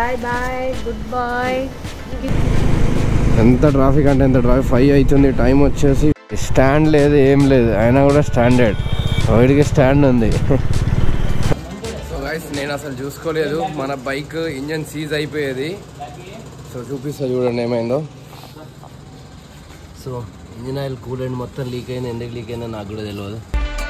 Bye bye good boy ఎంత traffic అంటే ఎంత ట్రాఫిక్ ఫైవ్ అవుతుంది టైం వచ్చేసి స్టాండ్ లేదు ఏం లేదు అయినా కూడా స్టాండర్డ్ వాడికి స్టాండ్ ఉంది సో గైస్ నేను అసలు చూసుకోలేదు మన బైక్ ఇంజన్ సీజ్ అయిపోయేది సో చూపిస్తా చూడండి ఏమైందో సో ఇంజిన్ ఆయిల్ కూలెంట్ మొత్తం లీక్ అయింది ఎందుకు లీక్ అయిందో నాకు కూడా తెలియదు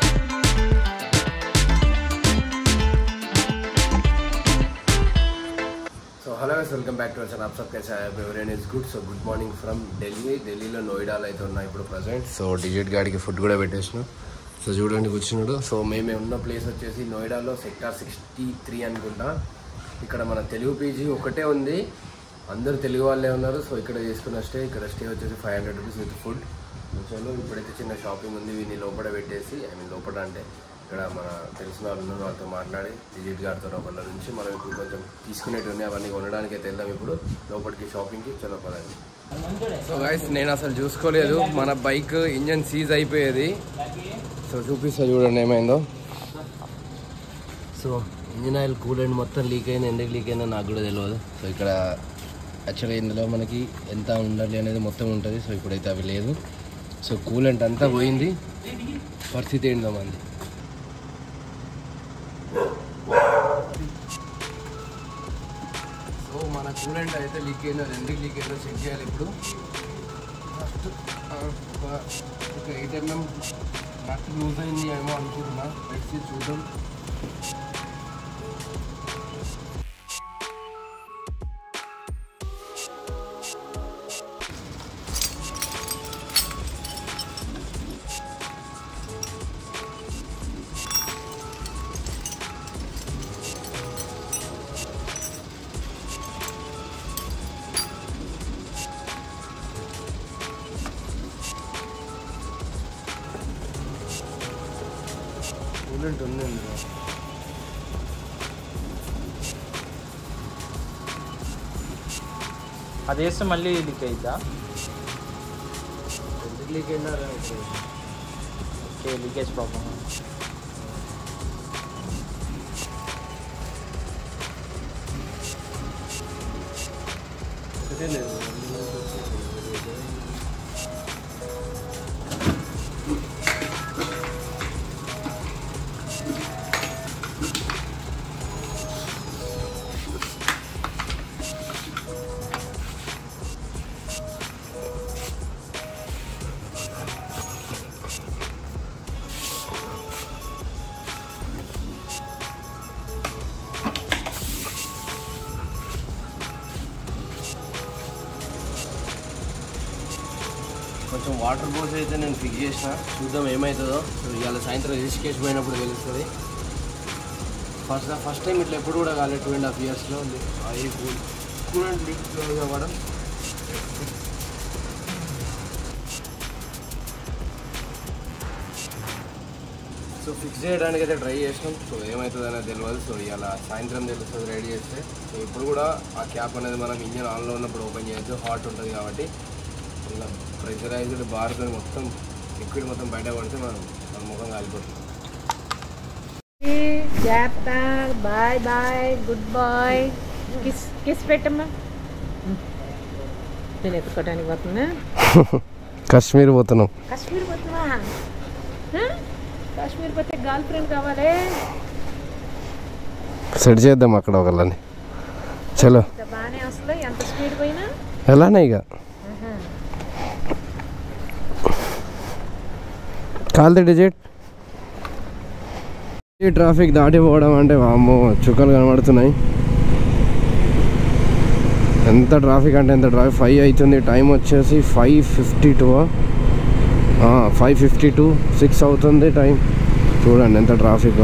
so hello welcome back to our ఆప్ సబ్ కైసా ఎవరైనా is good so good morning from Delhi ఢిల్లీలో నోయిడాలో అయితే ఉన్నాయి ఇప్పుడు ప్రజెంట్ సో డిజిట్ గాడికి ఫుడ్ కూడా పెట్టేసిన సో చూడండి కూర్చున్నాడు సో మేము ఉన్న ప్లేస్ వచ్చేసి నోయిడాలో సెక్టార్ సిక్స్టీ త్రీ అనుకుంటా ఇక్కడ మన తెలుగు పీజీ ఒకటే ఉంది అందరూ తెలుగు వాళ్ళే ఉన్నారు సో ఇక్కడ చేసుకున్న స్టే ఇక్కడ స్టే వచ్చేసి five hundred rupees with food చలో ఇప్పుడైతే చిన్న షాపింగ్ ఉంది వీని లోపల పెట్టేసి ఐ మీన్ లోపల అంటే ఇక్కడ మన తెలిసిన వాళ్ళు ఉన్నారు వాళ్ళతో మాట్లాడి డిజిట్ గారితో వాళ్ళ నుంచి మనం ఇప్పుడు కొంచెం తీసుకునేవి ఉన్నాయి అవన్నీ కొనడానికి అయితే వెళ్దాం ఇప్పుడు లోపలికి షాపింగ్కి చలో పదండి సో గైస్ నేను అసలు చూసుకోలేదు మన బైక్ ఇంజన్ సీజ్ అయిపోయేది సో చూపిస్తా చూడండి ఏమైందో సో ఇంజిన్ ఆయిల్ కూలెంట్ మొత్తం లీక్ అయింది ఎందుకు లీక్ అయిందో నాకు కూడా తెలియదు సో ఇక్కడ యాక్చువల్గా ఇందులో మనకి ఎంత ఉండాలి అనేది మొత్తం ఉంటుంది సో ఇప్పుడైతే అవి లేదు సో కూలెంట్ అంతా పోయింది పరిస్థితి ఏంటో మంది సో మన కూలెంట్ అయితే లీక్ అయిందో అది ఎందుకు లీక్ అయిందో చెక్ చేయాలి ఇప్పుడు ఫస్ట్ ఒక ఒక ఎయిట్ ఎంఎం నట్ లూజ్ అయింది ఏమో అనుకుంటున్నా పెట్టి చూద్దాం కూలెంట్ ఉంది ఇందులో అది వేస్తే మళ్ళీ లీక్ అవుతుందా ఎందుకు లీక్ అయిందా ఓకే లీకేజ్ ప్రాబ్లమ్ కొంచెం వాటర్ పోసి అయితే నేను ఫిక్స్ చేసిన చూద్దాం ఏమవుతుందో సో ఇవాళ సాయంత్రం రిజిస్ట్రేషన్ పోయినప్పుడు తెలుస్తుంది ఫస్ట్ ఫస్ట్ టైం ఇట్లా ఎప్పుడు కూడా కాలేదు టూ అండ్ హాఫ్ ఇయర్స్లో అది కూలెంట్ లీక్ అవ్వడం సో ఫిక్స్ చేయడానికి అయితే ట్రై చేసినాం సో ఏమవుతుంది అనేది తెలియదు సో ఇవాళ సాయంత్రం తెలుస్తుంది రెడీ చేస్తే సో ఇప్పుడు కూడా ఆ క్యాప్ అనేది మనం ఇంజన్ ఆన్లో ఉన్నప్పుడు ఓపెన్ చేయొచ్చు హాట్ ఉంటుంది కాబట్టి ఇలా ప్రెషరైజ్డ్ బార్తో మొత్తం లిక్విడ్ మొత్తం బయట పడితే మనం మన ముఖం కాలిపోతుంది జాగ్రత్త bye bye good boy kiss kiss పెట్టమ్మా నేను ఎత్తుకోవడానికి పోతున్నా కాశ్మీర్ పోతున్నాం కాశ్మీర్ పోతున్నావా హ? కాశ్మీర్ పోతే గర్ల్ ఫ్రెండ్ కావాలి సెట్ చేద్దాం అక్కడ ఒకళ్ళని చలో ఇంత బాగానే వస్తుంది ఎంత స్పీడ్ పోయినా ఎలానే ఇక కాల్తే డిజిట్ ఈ ట్రాఫిక్ దాటిపోవడం అంటే వామ్మో చుక్కలు కనబడుతున్నాయి ఎంత ట్రాఫిక్ అంటే ఎంత ట్రాఫిక్ ఫైవ్ అవుతుంది టైం వచ్చేసి five fifty two five fifty two six అవుతుంది టైం చూడండి ఎంత ట్రాఫిక్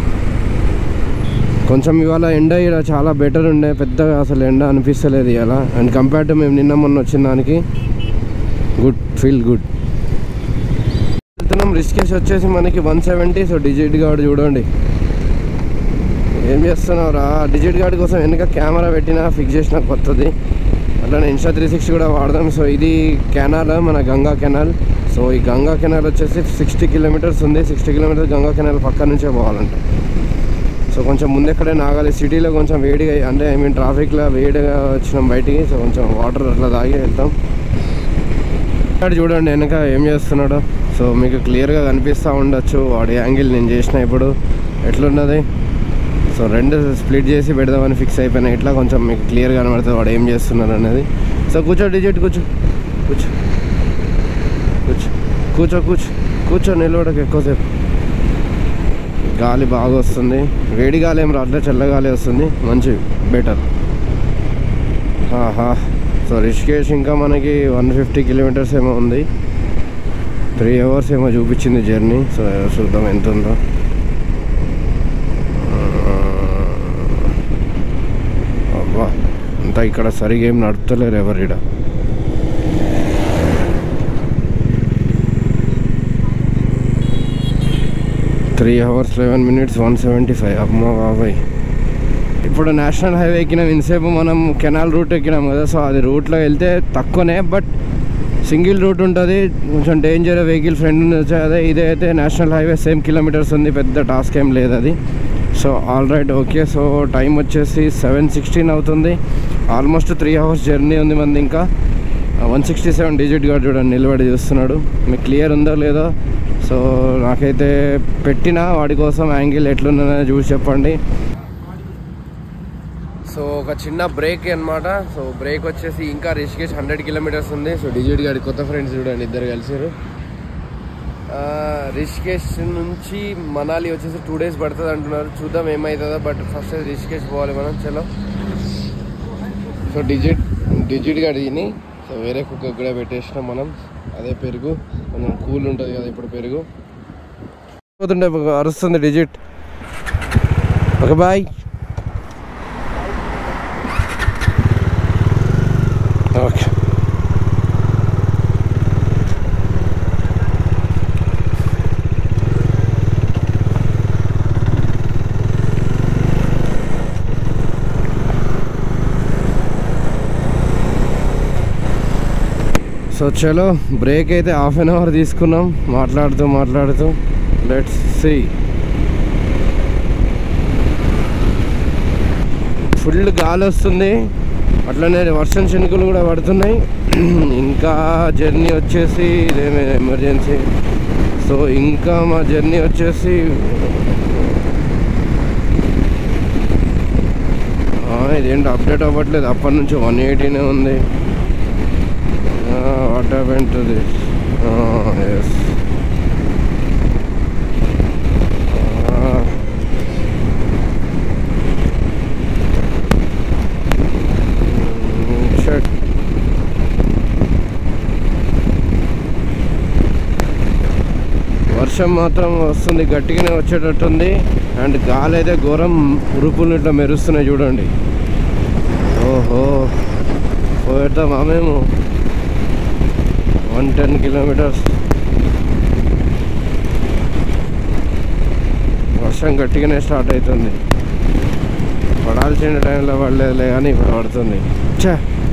కొంచెం ఇవాళ ఎండ ఇక్కడ చాలా బెటర్ ఉండే పెద్దగా అసలు ఎండ అనిపిస్తలేదు ఇవాళ అండ్ కంపేర్ టు మేము నిన్న మొన్న వచ్చిన దానికి గుడ్ ఫీల్ గుడ్ వెళ్తున్నాం రిస్కేస్ వచ్చేసి మనకి one seventy so Digit guard చూడండి ఏం చేస్తున్నావురా డిజిట్ గార్డ్ కోసం వెనక కెమెరా పెట్టినా ఫిక్స్ చేసిన కొత్తది అట్లానే ఇన్స్టా త్రీ సిక్స్టీ కూడా వాడదాం సో ఇది కెనాల్ మన గంగా కెనాల్ సో ఈ గంగా కెనాల్ వచ్చేసి సిక్స్టీ కిలోమీటర్స్ ఉంది సిక్స్టీ కిలోమీటర్స్ గంగా కెనాల్ పక్క నుంచే పోవాలంట సో సో కొంచెం ముందెక్కడే నాగాలి సిటీలో కొంచెం వేడిగా అంటే ఐ మీన్ ట్రాఫిక్లో వేడిగా వచ్చినాం బయటికి సో కొంచెం వాటర్ అట్లా తాగి వెళ్తాం ఇక్కడ చూడండి వెనక ఏం చేస్తున్నాడో సో మీకు క్లియర్గా కనిపిస్తూ ఉండొచ్చు వాడి యాంగిల్ నేను చేసిన ఇప్పుడు ఎట్లున్నది సో రెండు స్ప్లిట్ చేసి పెడదామని ఫిక్స్ అయిపోయినా ఇట్లా కొంచెం మీకు క్లియర్గా కనబడుతుంది వాడు ఏం చేస్తున్నారు అనేది సో కూర్చో డిజిట్ కూర్చో కూర్చో కూర్చో కూర్చో కూర్చో కూర్చో నిలబడకు ఎక్కువసేపు గాలి బాగా వస్తుంది వేడి గాలి ఏం రావట్లేదు చల్ల గాలి వస్తుంది మంచి బెటర్ ఆహా సో రిషికేష్ ఇంకా మనకి వన్ ఫిఫ్టీ కిలోమీటర్స్ ఏమో ఉంది త్రీ అవర్స్ ఏమో చూపించింది జర్నీ సో చూద్దాం ఎంత ఉందో అబ్బా అంతా ఇక్కడ సరిగా ఏం నడుపుతలేరు ఎవరిడ three hours eleven minutes one seventy five అమ్మ బాబాయ్ ఇప్పుడు నేషనల్ హైవే ఎక్కినాం ఇంతసేపు మనం కెనాల్ రూట్ ఎక్కినాం కదా సో అది రూట్లో వెళ్తే తక్కువనే బట్ సింగిల్ రూట్ ఉంటుంది కొంచెం డేంజర్ వెహికల్ ఫ్రెండ్ అదే ఇదైతే నేషనల్ హైవే సేమ్ కిలోమీటర్స్ ఉంది పెద్ద టాస్క్ ఏం లేదు అది so all right okay so time వచ్చేసి సెవెన్ సిక్స్టీన్ అవుతుంది ఆల్మోస్ట్ త్రీ అవర్స్ జర్నీ ఉంది మంది ఇంకా one sixty seven Digit guard చూడండి నిలబడి చూస్తున్నాడు మీకు క్లియర్ ఉందో లేదో సో నాకైతే పెట్టిన వాడి కోసం యాంగిల్ ఎట్లున్నదని చూసి చెప్పండి సో ఒక చిన్న బ్రేక్ అన్నమాట సో బ్రేక్ వచ్చేసి ఇంకా రిషికేష్ హండ్రెడ్ కిలోమీటర్స్ ఉంది సో డిజిట్ గాడి కొత్త ఫ్రెండ్స్ చూడండి ఇద్దరు కలిసారు ఆ, రిషికేష్ నుంచి మనాలి వచ్చేసి టూ డేస్ పడుతుంది అంటున్నారు చూద్దాం ఏమవుతుందో బట్ ఫస్ట్ అయితే రిషికేష్ పోవాలి మనం చలో సో డిజిట్ డిజిట్ గాడి తిని సో వేరే కుక్క కూడా పెట్టేసినాం మనం అదే పెరుగు కొంచెం కూల్ ఉంటుంది కదా ఇప్పుడు పెరుగు పోతుండే అరుస్తుంది Digit okay bye okay so చలో బ్రేక్ అయితే హాఫ్ అన్ అవర్ తీసుకున్నాం మాట్లాడుతూ మాట్లాడుతూ లెట్స్ సి ఫుల్ గాలి వస్తుంది అట్లనే వర్షం చినుకులు కూడా పడుతున్నాయి ఇంకా జర్నీ వచ్చేసి ఇదేమే ఎమర్జెన్సీ సో ఇంకా మా జర్నీ వచ్చేసి ఆ, ఇదేంటి అప్డేట్ అవ్వట్లేదు అప్పటి నుంచి వన్ ఎయిటీనే ఉంది what happen to this is shut వర్షం మాత్రం వస్తుంది గట్టిగానే వచ్చేటట్టుంది అండ్ గాలి అయితే ఘోరం ఉరుపులు ఇట్లా మెరుస్తున్నాయి చూడండి ఓహో పోయేద్దామా మేము వన్ టెన్ కిలోమీటర్స్ వర్షం గట్టిగానే స్టార్ట్ అవుతుంది పడాల్సిన టైంలో పడలేదులే కానీ ఇప్పుడు పడుతుంది ఛా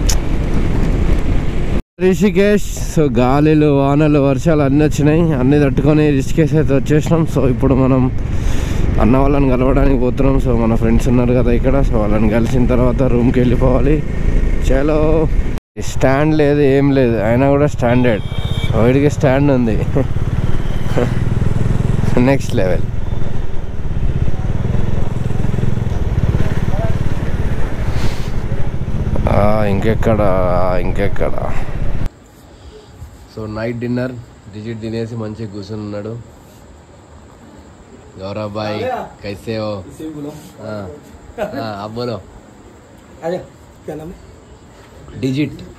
రిషికేష్ సో గాలిలు వానలు వర్షాలు అన్నీ వచ్చినాయి అన్నీ తట్టుకొని రిషికేష్ అయితే వచ్చేసినాం సో ఇప్పుడు మనం అన్న వాళ్ళని కలవడానికి పోతున్నాం సో మన ఫ్రెండ్స్ ఉన్నారు కదా ఇక్కడ సో వాళ్ళని కలిసిన తర్వాత రూమ్కి వెళ్ళిపోవాలి చలో స్టాండ్ లేదు ఏం లేదు అయినా కూడా స్టాండర్డ్ వీడికి స్టాండ్ ఉంది నెక్స్ట్ లెవెల్ ఇంకెక్కడ ఇంకెక్కడ సో నైట్ డిన్నర్ డిజిట్ తినేసి మంచిగా కూర్చొని ఉన్నాడు గౌరవ్ బాయ్ కైసే హో इसे भी बोलो हाँ हाँ आप बोलो अरे क्या नाम है डिजिट